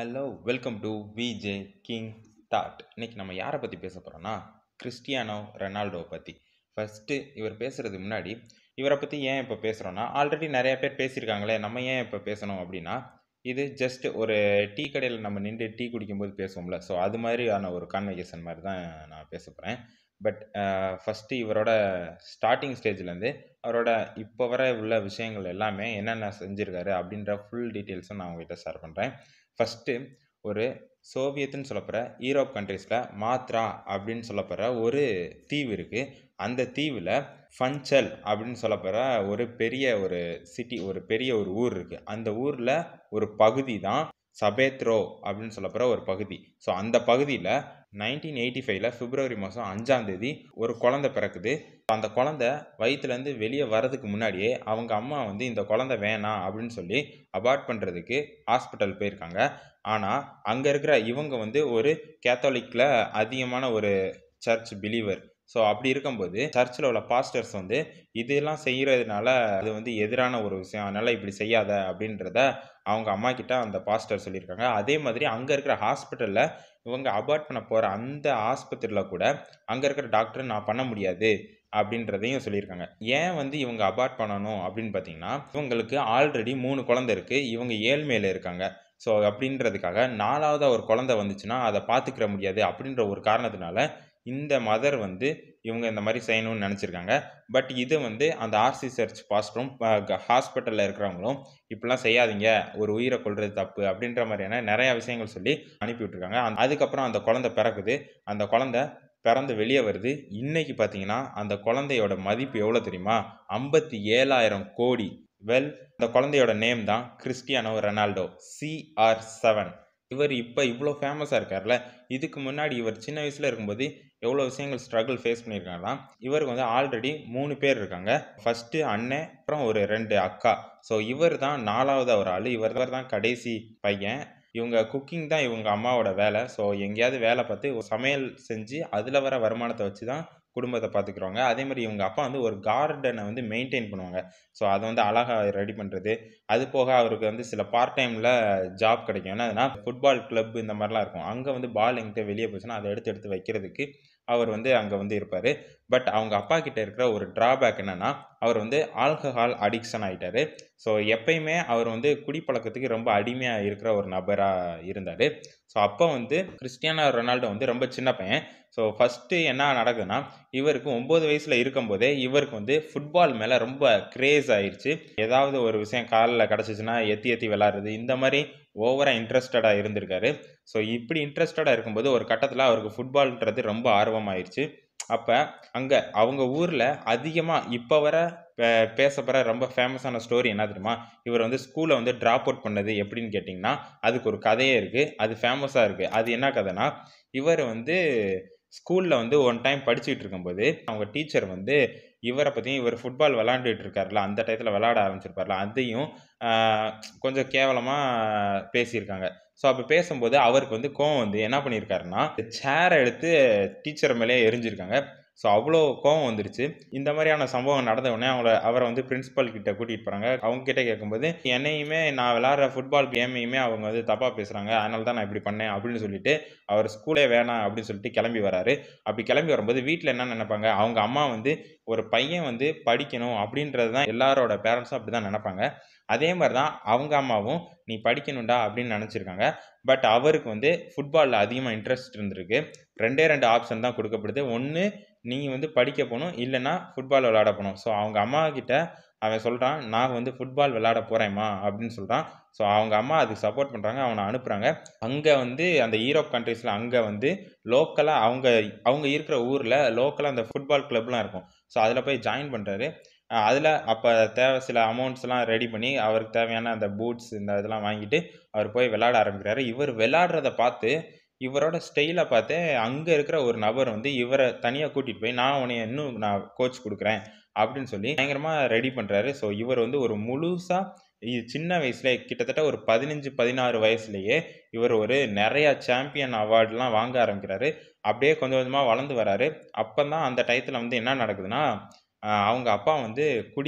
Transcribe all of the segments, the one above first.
hello welcome to VJ King Thought இன்னைக்கு நம்ம யாரை பற்றி பேச போகிறோம்னா கிறிஸ்டியானோ ரெனால்டோ பற்றி ஃபஸ்ட்டு இவர் பேசுகிறதுக்கு முன்னாடி இவரை பற்றி ஏன் இப்போ பேசுகிறோன்னா ஆல்ரெடி நிறைய பேர் பேசியிருக்காங்களே நம்ம ஏன் இப்போ பேசணும் அப்படின்னா இது ஜஸ்ட் ஒரு டீ கடையில் நம்ம நின்று டீ குடிக்கும்போது பேசுவோம்ல ஸோ அது மாதிரியான ஒரு கான்வெகேஷன் மாதிரி தான் நான் பேச போகிறேன் பட் ஃபஸ்ட்டு இவரோட ஸ்டார்டிங் ஸ்டேஜ்லேருந்து அவரோட இப்போ வர உள்ள விஷயங்கள் எல்லாமே என்னென்ன செஞ்சுருக்காரு அப்படின்ற ஃபுல் டீட்டெயில்ஸும் நான் உங்ககிட்ட ஷேர் பண்ணுறேன் ஃபஸ்ட்டு ஒரு சோவியத்துன்னு சொல்லப்படுற யூரோப் கண்ட்ரீஸில் மாத்ரா அப்படின்னு சொல்லப்படுற ஒரு தீவு இருக்குது அந்த தீவில் ஃபன்சல் அப்படின்னு சொல்லப்படுற ஒரு பெரிய ஒரு சிட்டி ஒரு பெரிய ஒரு ஊர் இருக்குது அந்த ஊரில் ஒரு பகுதி தான் சபேத்ரோ அப்படின்னு சொல்லப்படுற ஒரு பகுதி ஸோ அந்த பகுதியில் நைன்டீன் எயிட்டி ஃபைவ்ல பிப்ரவரி மாதம் அஞ்சாம் தேதி ஒரு குழந்தை பிறக்குது அந்த குழந்தை வயிற்றுலேருந்து வெளியே வரதுக்கு முன்னாடியே அவங்க அம்மா வந்து இந்த குழந்தை வேணாம் அப்படின்னு சொல்லி அபார்ட் பண்ணுறதுக்கு ஹாஸ்பிட்டல் போயிருக்காங்க ஆனால் அங்கே இருக்கிற இவங்க வந்து ஒரு கேத்தாலிக்கில் அதிகமான ஒரு சர்ச் பிலீவர் ஸோ அப்படி இருக்கும்போது சர்ச்சில் உள்ள பாஸ்டர்ஸ் வந்து இதெல்லாம் செய்கிறதுனால அது வந்து எதிரான ஒரு விஷயம் அதனால் இப்படி செய்யாத அப்படின்றத அவங்க அம்மா கிட்ட அந்த பாஸ்டர் சொல்லியிருக்காங்க அதே மாதிரி அங்கே இருக்கிற ஹாஸ்பிட்டலில் இவங்க அபார்ட் பண்ண போகிற அந்த ஆஸ்பத்திரியில் கூட அங்கே இருக்கிற டாக்டர் நான் பண்ண முடியாது அப்படின்றதையும் சொல்லியிருக்காங்க ஏன் வந்து இவங்க அபார்ட் பண்ணணும் அப்படின்னு பார்த்தீங்கன்னா இவங்களுக்கு ஆல்ரெடி மூணு குழந்தை இருக்குது இவங்க ஏழ்மையில் இருக்காங்க ஸோ அப்படின்றதுக்காக நாலாவது ஒரு குழந்தை வந்துச்சுன்னா அதை பார்த்துக்கிற முடியாது அப்படின்ற ஒரு காரணத்தினால இந்த மதர் வந்து இவங்க இந்த மாதிரி செய்யணும்னு நினச்சிருக்காங்க பட் இது வந்து அந்த ஆர்சி சர்ச் பாஸ்டரும் ஹாஸ்பிட்டலில் இருக்கிறவங்களும் இப்படிலாம் செய்யாதீங்க ஒரு உயிரை கொள்வது தப்பு அப்படின்ற மாதிரியான நிறையா விஷயங்கள் சொல்லி அனுப்பி விட்ருக்காங்க அதுக்கப்புறம் அந்த குழந்தை பிறக்குது அந்த குழந்தை பிறந்து வெளியே வருது இன்னைக்கு பார்த்தீங்கன்னா அந்த குழந்தையோட மதிப்பு எவ்வளோ தெரியுமா ஐம்பத்தி ஏழாயிரம் கோடி வெல் அந்த குழந்தையோட நேம் தான் கிறிஸ்டியானோ ரெனால்டோ சிஆர் செவன் இவர் இப்போ இவ்வளோ ஃபேமஸாக இருக்கார்ல இதுக்கு முன்னாடி இவர் சின்ன வயசில் இருக்கும்போது எவ்வளோ விஷயங்கள் ஸ்ட்ரகிள் ஃபேஸ் பண்ணியிருக்காங்கன்னா இவருக்கு வந்து ஆல்ரெடி மூணு பேர் இருக்காங்க ஃபஸ்ட்டு அண்ணன் அப்புறம் ஒரு ரெண்டு அக்கா ஸோ இவர் தான் நாலாவது ஒரு ஆள் இவர் தான் கடைசி பையன் இவங்க குக்கிங் தான் இவங்க அம்மாவோட வேலை ஸோ எங்கேயாவது வேலை பார்த்து சமையல் செஞ்சு அதில் வர வருமானத்தை வச்சு தான் குடும்பத்தை பார்த்துக்குறவங்க அதே மாதிரி இவங்க அப்பா வந்து ஒரு கார்டனை வந்து மெயின்டைன் பண்ணுவாங்க ஸோ அதை வந்து அழகாக ரெடி பண்ணுறது அது போக அவருக்கு வந்து சில பார்ட் டைமில் ஜாப் கிடைக்கும் ஏன்னா ஃபுட்பால் கிளப் இந்த மாதிரிலாம் இருக்கும் அங்கே வந்து பால் எங்கிட்ட வெளியே போச்சுன்னா அதை எடுத்து எடுத்து வைக்கிறதுக்கு அவர் வந்து அங்கே வந்து இருப்பார் பட் அவங்க அப்பா கிட்ட இருக்கிற ஒரு ட்ராபேக் என்னென்னா அவர் வந்து ஆல்கஹால் அடிக்ஷன் ஆகிட்டார் ஸோ எப்பயுமே அவர் வந்து குடிப்பழக்கத்துக்கு ரொம்ப அடிமையாக இருக்கிற ஒரு நபராக இருந்தார் ஸோ அப்போ வந்து கிறிஸ்டியானோ ரொனால்டோ வந்து ரொம்ப சின்ன பையன் ஸோ ஃபஸ்ட்டு என்ன நடக்குதுன்னா இவருக்கு ஒம்பது வயசில் இருக்கும்போதே இவருக்கு வந்து ஃபுட்பால் மேலே ரொம்ப க்ரேஸ் ஆயிடுச்சு ஏதாவது ஒரு விஷயம் காலில் கிடச்சிச்சின்னா எத்தி எத்தி விளாட்றது இந்த மாதிரி ஓவராக இன்ட்ரெஸ்டடாக இருந்திருக்காரு ஸோ இப்படி இன்ட்ரெஸ்டடாக இருக்கும்போது ஒரு கட்டத்தில் அவருக்கு ஃபுட்பால்ன்றது ரொம்ப ஆர்வமாயிருச்சு அப்போ அங்கே அவங்க ஊரில் அதிகமாக இப்போ வர பேசப்படுற ரொம்ப ஃபேமஸான ஸ்டோரி என்ன தெரியுமா இவர் வந்து ஸ்கூலை வந்து ட்ராப் அவுட் பண்ணது எப்படின்னு கேட்டிங்கன்னா அதுக்கு ஒரு கதையே இருக்குது அது ஃபேமஸாக இருக்குது அது என்ன கதைனா இவர் வந்து ஸ்கூலில் வந்து ஒன் டைம் படிச்சுட்டு இருக்கும்போது அவங்க டீச்சர் வந்து இவரை பற்றியும் இவர் ஃபுட்பால் விளாண்டுட்டு இருக்கார்ல அந்த டயத்தில் விளாட ஆரம்பிச்சிருப்பார்ல அதையும் கொஞ்சம் கேவலமாக பேசியிருக்காங்க ஸோ அப்போ பேசும்போது அவருக்கு வந்து கோவம் வந்து என்ன பண்ணியிருக்காருன்னா சேரை எடுத்து டீச்சர் மேலே எரிஞ்சிருக்காங்க ஸோ அவ்வளோ கோவம் வந்துருச்சு இந்த மாதிரியான சம்பவம் நடந்த உடனே அவங்கள அவரை வந்து பிரின்ஸிபல் கிட்ட கூட்டிகிட்டு போகிறாங்க அவங்க கிட்ட கேட்கும்போது என்னையுமே நான் விளாட்ற ஃபுட்பால் கேமையுமே அவங்க வந்து தப்பாக பேசுகிறாங்க அதனால தான் நான் இப்படி பண்ணேன் அப்படின்னு சொல்லிட்டு அவர் ஸ்கூலே வேணாம் அப்படின்னு சொல்லிட்டு கிளம்பி வராரு அப்படி கிளம்பி வரும்போது வீட்டில் என்ன நினைப்பாங்க அவங்க அம்மா வந்து ஒரு பையன் வந்து படிக்கணும் அப்படின்றது தான் எல்லாரோட பேரண்ட்ஸும் அப்படி தான் நினைப்பாங்க அதே மாதிரி தான் அவங்க அம்மாவும் நீ படிக்கணும்டா அப்படின்னு நினச்சிருக்காங்க பட் அவருக்கு வந்து ஃபுட்பாலில் அதிகமாக இன்ட்ரெஸ்ட் இருந்திருக்கு ரெண்டே ரெண்டு ஆப்ஷன் தான் கொடுக்கப்படுது ஒன்று நீங்கள் வந்து படிக்க போகணும் இல்லைன்னா ஃபுட்பால் விளாட போகணும் ஸோ அவங்க அம்மா கிட்ட அவன் சொல்கிறான் நான் வந்து ஃபுட்பால் விளாட போகிறேம்மா அப்படின்னு சொல்கிறான் ஸோ அவங்க அம்மா அதுக்கு சப்போர்ட் பண்ணுறாங்க அவனை அனுப்புகிறாங்க அங்கே வந்து அந்த யூரோப் கண்ட்ரீஸில் அங்கே வந்து லோக்கலாக அவங்க அவங்க இருக்கிற ஊரில் லோக்கலாக அந்த ஃபுட்பால் கிளப்லாம் இருக்கும் ஸோ அதில் போய் ஜாயின் பண்ணுறாரு அதில் அப்போ தேவை சில அமௌண்ட்ஸ்லாம் ரெடி பண்ணி அவருக்கு தேவையான அந்த பூட்ஸ் இந்த இதெல்லாம் வாங்கிட்டு அவர் போய் விளாட ஆரம்பிக்கிறாரு இவர் விளாடுறத பார்த்து இவரோட ஸ்டைலை பார்த்து அங்கே இருக்கிற ஒரு நபர் வந்து இவரை தனியாக கூட்டிகிட்டு போய் நான் உன்னை இன்னும் நான் கோச் கொடுக்குறேன் அப்படின்னு சொல்லி பயங்கரமாக ரெடி பண்ணுறாரு ஸோ இவர் வந்து ஒரு முழுசாக சின்ன வயசுல கிட்டத்தட்ட ஒரு பதினஞ்சு பதினாறு வயசுலேயே இவர் ஒரு நிறையா சாம்பியன் அவார்ட்லாம் வாங்க ஆரம்பிக்கிறாரு அப்படியே கொஞ்சம் கொஞ்சமாக வளர்ந்து வராரு அப்போ தான் அந்த டயத்தில் வந்து என்ன நடக்குதுன்னா அவங்க அப்பா வந்து குடி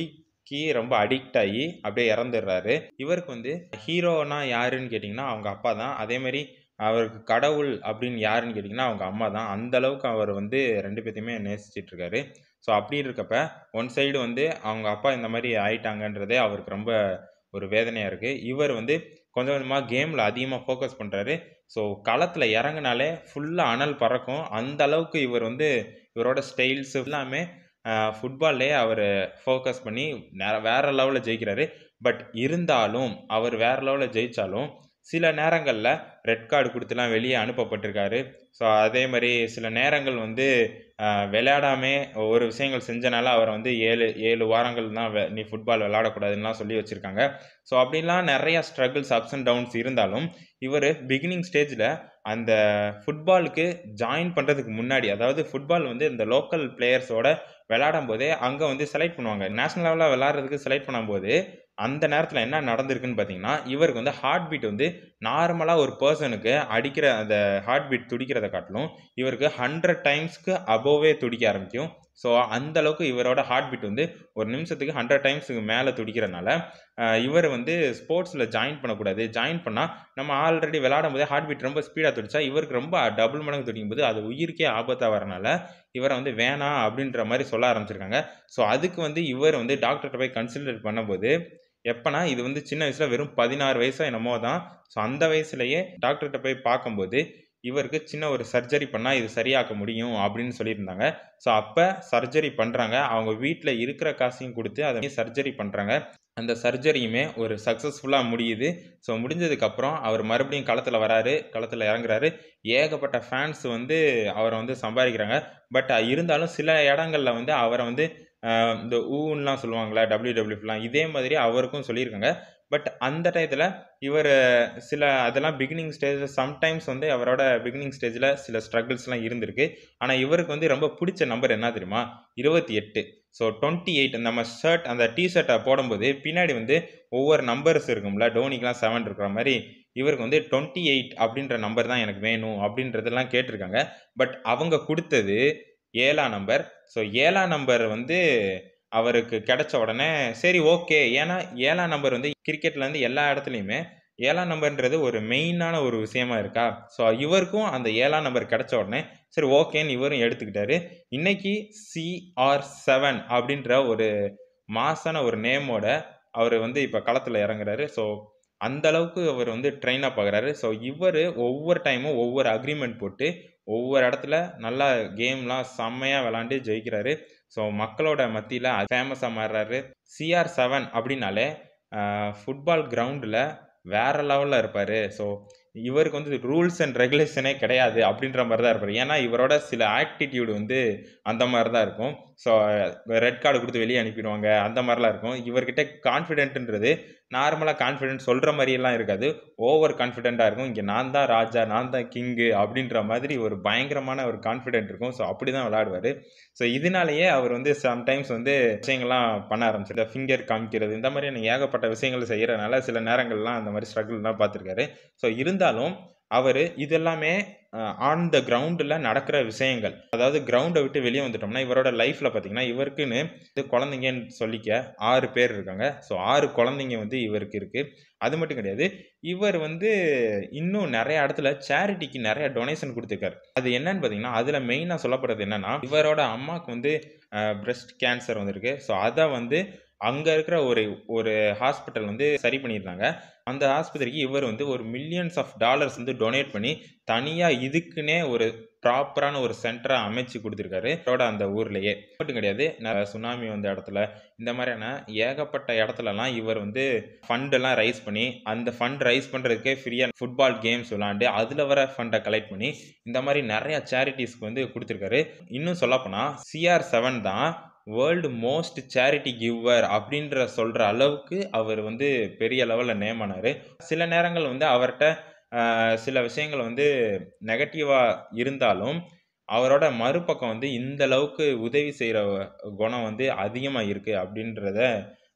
கி ரொம்ப அடிக்ட் ஆகி அப்படியே இறந்துடுறாரு இவருக்கு வந்து ஹீரோனா யாருன்னு கேட்டிங்கன்னா அவங்க அப்பா தான் அதே மாதிரி அவருக்கு கடவுள் அப்படின்னு யாருன்னு கேட்டிங்கன்னா அவங்க அம்மா தான் அந்த அளவுக்கு அவர் வந்து ரெண்டு பேத்தையுமே நேசிச்சிட்டு இருக்காரு ஸோ அப்படி இருக்கப்ப ஒன் சைடு வந்து அவங்க அப்பா இந்த மாதிரி ஆயிட்டாங்கன்றதே அவருக்கு ரொம்ப ஒரு வேதனையாக இருக்குது இவர் வந்து கொஞ்சம் கொஞ்சமாக கேமில் அதிகமாக ஃபோக்கஸ் பண்ணுறாரு ஸோ களத்தில் இறங்குனாலே ஃபுல்லாக அனல் பறக்கும் அந்த அளவுக்கு இவர் வந்து இவரோட ஸ்டைல்ஸ் எல்லாமே ஃபுட்பால்லே அவர் ஃபோக்கஸ் பண்ணி நே- வேற லெவலில் ஜெயிக்கிறாரு பட் இருந்தாலும் அவர் வேற லெவலில் ஜெயித்தாலும் சில நேரங்களில் ரெட் கார்டு கொடுத்துலாம் வெளியே அனுப்பப்பட்டிருக்காரு ஸோ அதே மாதிரி சில நேரங்கள் வந்து ஆஹ், விளையாடாமே ஒரு விஷயங்கள் செஞ்சனால அவரை வந்து ஏழு ஏழு வாரங்கள் தான் வெ- நீ ஃபுட்பால் விளையாடக்கூடாதுன்னுலாம் சொல்லி வச்சுருக்காங்க ஸோ அப்படிலாம் நிறையா ஸ்ட்ரகிள்ஸ் அப்ஸ் அண்ட் டவுன்ஸ் இருந்தாலும் இவர் பிகினிங் ஸ்டேஜில் அந்த ஃபுட்பாலுக்கு ஜாயின் பண்ணுறதுக்கு முன்னாடி அதாவது ஃபுட்பால் வந்து இந்த லோக்கல் பிளேயர்ஸோட விளையாடும் போதே அங்கே வந்து செலக்ட் பண்ணுவாங்க நேஷனல் லெவலில் விளையாடுறதுக்கு செலக்ட் பண்ணும்போது அந்த நேரத்தில் என்ன நடந்திருக்குன்னு பார்த்தீங்கன்னா இவருக்கு வந்து ஹார்ட் பீட் வந்து நார்மலாக ஒரு பர்சனுக்கு அடிக்கிற அந்த ஹார்ட் பீட் துடிக்கிறத காட்டிலும் இவருக்கு ஹண்ட்ரட் டைம்ஸ்க்கு அபோவே துடிக்க ஆரம்பிக்கும் ஸோ அந்த அளவுக்கு இவரோட ஹார்ட் பீட் வந்து ஒரு நிமிஷத்துக்கு ஹண்ட்ரட் டைம்ஸுக்கு மேலே துடிக்கிறனால ஆஹ், இவர் வந்து ஸ்போர்ட்ஸில் ஜாயின் பண்ணக்கூடாது ஜாயின் பண்ணால் நம்ம ஆல்ரெடி விளையாடும் போதே ஹார்ட் பீட் ரொம்ப ஸ்பீடாக துடிச்சா இவருக்கு ரொம்ப டபுள் மடங்கு துடிக்கும் போது அது உயிருக்கே ஆபத்தாக வரனால இவரை வந்து வேணாம் அப்படின்ற மாதிரி சொல்ல ஆரம்பிச்சிருக்காங்க ஸோ அதுக்கு வந்து இவர் வந்து டாக்டர்கிட்ட போய் கன்சல்டேட் பண்ணும்போது எப்பனா இது வந்து சின்ன வயசில் வெறும் பதினாறு வயசோ என்னமோ தான் ஸோ அந்த வயசுலயே டாக்டர்கிட்ட போய் பார்க்கும்போது இவருக்கு சின்ன ஒரு சர்ஜரி பண்ணால் இது சரியாக்க முடியும் அப்படின்னு சொல்லியிருந்தாங்க ஸோ அப்போ சர்ஜரி பண்ணுறாங்க அவங்க வீட்டில் இருக்கிற காசையும் கொடுத்து அதை சர்ஜரி பண்ணுறாங்க அந்த சர்ஜரியுமே ஒரு சக்ஸஸ்ஃபுல்லாக முடியுது ஸோ முடிஞ்சதுக்கப்புறம் அவர் மறுபடியும் களத்தில் வராரு களத்தில் இறங்குறாரு ஏகப்பட்ட ஃபேன்ஸ் வந்து அவரை வந்து சம்பாதிக்கிறாங்க பட் இருந்தாலும் சில இடங்கள்ல வந்து அவரை வந்து ஆஹ், இந்த ஊன்லாம் சொல்லுவாங்களா டபிள்யூடபிள்யூலாம் இதே மாதிரி அவருக்கும் சொல்லியிருக்காங்க பட் அந்த டயத்தில் இவர் சில அதெல்லாம் பிகினிங் ஸ்டேஜில் சம்டைம்ஸ் வந்து அவரோட பிகினிங் ஸ்டேஜில் சில ஸ்ட்ரகிள்ஸ்லாம் இருந்திருக்கு ஆனால் இவருக்கு வந்து ரொம்ப பிடிச்ச நம்பர் என்ன தெரியுமா இருபத்தி எட்டு ஸோ டுவெண்ட்டி எயிட் நம்ம ஷர்ட் அந்த டிஷர்ட்டை போடும்போது பின்னாடி வந்து ஒவ்வொரு நம்பர்ஸ் இருக்கும்ல டோனிக்கெலாம் செவன் இருக்கிற மாதிரி இவருக்கு வந்து டுவெண்ட்டி எயிட் அப்படின்ற நம்பர் தான் எனக்கு வேணும் அப்படின்றதெல்லாம் கேட்டிருக்காங்க பட் அவங்க கொடுத்தது ஏழாம் நம்பர் ஸோ ஏழாம் நம்பர் வந்து அவருக்கு கிடைச்ச உடனே சரி ஓகே ஏன்னா ஏழாம் நம்பர் வந்து கிரிக்கெட்ல இருந்து எல்லா இடத்துலையுமே ஏழாம் நம்பர்ன்றது ஒரு மெயினான ஒரு விஷயமா இருக்கா ஸோ இவருக்கும் அந்த ஏழாம் நம்பர் கிடைச்ச உடனே சரி ஓகேன்னு இவரும் எடுத்துக்கிட்டாரு இன்னைக்கு சிஆர் செவன் அப்படின்ற ஒரு மாசான ஒரு நேமோட அவர் வந்து இப்போ களத்தில் இறங்குறாரு ஸோ அந்த அளவுக்கு அவர் வந்து ட்ரெயின் அப் ஆகுறாரு ஸோ இவர் ஒவ்வொரு டைமும் ஒவ்வொரு அக்ரிமெண்ட் போட்டு ஒவ்வொரு இடத்துல நல்லா கேம்லாம் செம்மையாக விளாண்டு ஜெயிக்கிறாரு ஸோ மக்களோட மத்தியில் ஃபேமஸாக மாறுறாரு சிஆர் செவன் அப்படின்னாலே ஃபுட்பால் கிரவுண்டில் வேற லெவலில் இருப்பார் ஸோ இவருக்கு வந்து ரூல்ஸ் அண்ட் ரெகுலேஷனே கிடையாது அப்படின்ற மாதிரி தான் இருப்பார் ஏன்னா இவரோட சில ஆட்டிடியூடு வந்து அந்த மாதிரி தான் இருக்கும் ஸோ ரெட் கார்டு கொடுத்து வெளியே அனுப்பிடுவாங்க அந்த மாதிரிலாம் இருக்கும் இவர்கிட்ட கான்ஃபிடென்ட்ன்றது நார்மலாக கான்ஃபிடென்ட் சொல்கிற மாதிரியெல்லாம் இருக்காது ஓவர் கான்ஃபிடென்ட்டாக இருக்கும் இங்கே நான் தான் ராஜா நான் தான் கிங்கு அப்படின்ற மாதிரி ஒரு பயங்கரமான ஒரு கான்ஃபிடென்ட் இருக்கும் ஸோ அப்படி தான் விளையாடுவார் ஸோ இதனாலேயே அவர் வந்து சம்டைம்ஸ் வந்து விஷயங்கள்லாம் பண்ண ஆரம்பிச்சு ஃபிங்கர் காமிக்கிறது இந்த மாதிரியான ஏகப்பட்ட விஷயங்கள் செய்கிறனால சில நேரங்கள்லாம் அந்த மாதிரி ஸ்ட்ரகிள்லாம் பார்த்துருக்காரு ஸோ இருந்தாலும் அவர் இதெல்லாமே ஆன் த கிரவுண்டில் நடக்கிற விஷயங்கள் அதாவது கிரவுண்டை விட்டு வெளியே வந்துட்டோம்னா இவரோட லைஃப்பில் பார்த்தீங்கன்னா இவருக்குன்னு இது குழந்தைங்கன்னு சொல்லிக்க ஆறு பேர் இருக்காங்க ஸோ ஆறு குழந்தைங்க வந்து இவருக்கு இருக்குது அது மட்டும் கிடையாது இவர் வந்து இன்னும் நிறைய இடத்துல சேரிட்டிக்கு நிறைய டொனேஷன் கொடுத்துருக்காரு அது என்னன்னு பார்த்தீங்கன்னா அதில் மெயினாக சொல்லப்படுறது என்னன்னா இவரோட அம்மாவுக்கு வந்து பிரஸ்ட் கேன்சர் வந்திருக்கு ஸோ அதை வந்து அங்கே இருக்கிற ஒரு ஒரு ஹாஸ்பிட்டல் வந்து சரி பண்ணியிருந்தாங்க அந்த ஆஸ்பத்திரிக்கு இவர் வந்து ஒரு மில்லியன்ஸ் ஆஃப் டாலர்ஸ் வந்து டொனேட் பண்ணி தனியாக இதுக்குன்னே ஒரு ப்ராப்பரான ஒரு சென்டரை அமைச்சு கொடுத்துருக்காரு அவரோட அந்த ஊர்லேயே மட்டும் கிடையாது ந- சுனாமி வந்த இடத்துல இந்த மாதிரியான ஏகப்பட்ட இடத்துலலாம் இவர் வந்து ஃபண்டெல்லாம் ரைஸ் பண்ணி அந்த ஃபண்ட் ரைஸ் பண்ணுறதுக்கே ஃப்ரீயாக ஃபுட்பால் கேம்ஸ் விளாண்டு அதில் வர ஃபண்டை கலெக்ட் பண்ணி இந்த மாதிரி நிறைய சேரிட்டிஸ்க்கு வந்து கொடுத்துருக்காரு இன்னும் சொல்லப்போனால் சிஆர் செவன் தான் வேர்ல்டு மோஸ்ட் சேரிட்டி கிவர் அப்படின்ற சொல்கிற அளவுக்கு அவர் வந்து பெரிய லெவலில் நேம் ஆனார் சில நேரங்கள் வந்து அவர்கிட்ட ஆஹ், சில விஷயங்கள் வந்து நெகட்டிவாக இருந்தாலும் அவரோட மறுபக்கம் வந்து இந்த அளவுக்கு உதவி செய்கிற குணம் வந்து அதிகமாக இருக்குது அப்படின்றத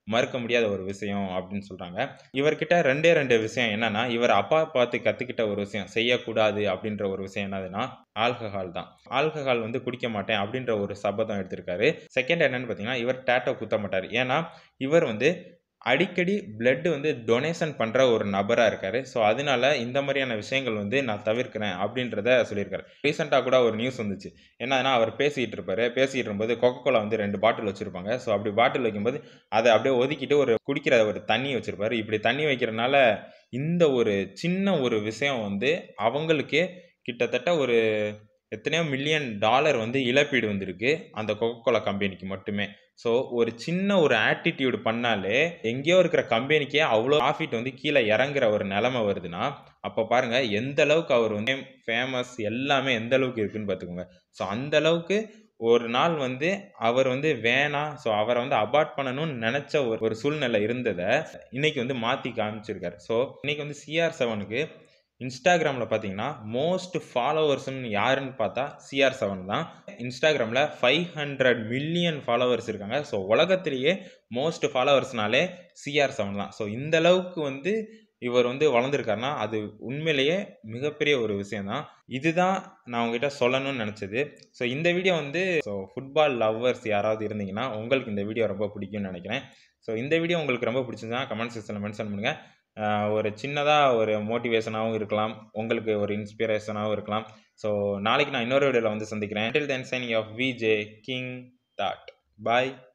மறுக்க முடியாத ஒரு விஷயம் அப்படின்னு சொல்கிறாங்க இவர்கிட்ட ரெண்டே ரெண்டு விஷயம் என்னன்னா இவர் அப்பா பார்த்து கற்றுக்கிட்ட ஒரு விஷயம் செய்யக்கூடாது அப்படின்ற ஒரு விஷயம் என்னதுன்னா ஆல்கஹால் தான் ஆல்கஹால் வந்து குடிக்க மாட்டேன் அப்படின்ற ஒரு சபதம் எடுத்திருக்காரு செகண்ட் என்னன்னு பார்த்தீங்கன்னா இவர் டேட்டோ குத்த மாட்டார் ஏன்னா இவர் வந்து அடிக்கடி பிளட் வந்து டொனேஷன் பண்ணுற ஒரு நபராக இருக்கார் ஸோ அதனால இந்த மாதிரியான விஷயங்கள் வந்து நான் தவிர்க்கிறேன் அப்படின்றத சொல்லியிருக்காரு ரீசெண்டாக கூட ஒரு நியூஸ் வந்துச்சு என்னன்னா அவர் பேசிகிட்டு இருப்பாரு பேசிகிட்டு இருக்கும்போது கொக்கோ கோலா வந்து ரெண்டு பாட்டில் வச்சுருப்பாங்க ஸோ அப்படி பாட்டில் வைக்கும்போது அதை அப்படியே ஒதுக்கிட்டு ஒரு குடிக்கிற ஒரு தண்ணி வச்சுருப்பாரு இப்படி தண்ணி வைக்கிறனால இந்த ஒரு சின்ன ஒரு விஷயம் வந்து அவங்களுக்கே கிட்டத்தட்ட ஒரு எத்தனையோ மில்லியன் டாலர் வந்து இழப்பீடு வந்திருக்கு அந்த கொக்கோ கோலா கம்பெனிக்கு மட்டுமே ஸோ ஒரு சின்ன ஒரு ஆட்டிடியூடு பண்ணாலே எங்கேயோ இருக்கிற கம்பெனிக்கே அவ்வளோ ப்ராஃபிட் வந்து கீழே இறங்குற ஒரு நிலமை வருதுன்னா அப்போ பாருங்கள் எந்த அளவுக்கு அவர் வந்து ஃபேமஸ் எல்லாமே எந்த அளவுக்கு இருக்குன்னு பார்த்துக்கோங்க ஸோ அந்த அளவுக்கு ஒரு நாள் வந்து அவர் வந்து வேணாம் ஸோ அவரை வந்து அபார்ட் பண்ணணும்னு நினச்ச ஒரு ஒரு சூழ்நிலை இருந்ததை இன்னைக்கு வந்து மாற்றி காமிச்சிருக்காரு ஸோ இன்னைக்கு வந்து சிஆர் செவனுக்கு இன்ஸ்டாகிராமில் பார்த்தீங்கன்னா மோஸ்ட் ஃபாலோவர்ஸ்னு யாருன்னு பார்த்தா சிஆர் செவன் தான் இன்ஸ்டாகிராமில் ஃபைவ் ஹண்ட்ரட் மில்லியன் ஃபாலோவர்ஸ் இருக்காங்க ஸோ உலகத்திலேயே மோஸ்ட் ஃபாலோவர்ஸ்னாலே சிஆர் செவன் தான் ஸோ இந்த அளவுக்கு வந்து இவர் வந்து வளர்ந்துருக்காருன்னா அது உண்மையிலேயே மிகப்பெரிய ஒரு விஷயந்தான் இதுதான் நான் உங்ககிட்ட சொல்லணும்னு நினச்சது ஸோ இந்த வீடியோ வந்து ஸோ ஃபுட்பால் லவ்வர்ஸ் யாராவது இருந்தீங்கன்னா உங்களுக்கு இந்த வீடியோ ரொம்ப பிடிக்கும்னு நினைக்கிறேன் ஸோ இந்த வீடியோ உங்களுக்கு ரொம்ப பிடிச்சிருந்தா கமெண்ட் செக்ஷனில் மென்ஷன் பண்ணுங்கள் ஒரு சின்னதாக ஒரு மோட்டிவேஷனாகவும் இருக்கலாம் உங்களுக்கு ஒரு இன்ஸ்பிரேஷனாகவும் இருக்கலாம் ஸோ நாளைக்கு நான் இன்னொரு வீடியோவில் வந்து சந்திக்கிறேன் till then signing off VJ King Thought பாய்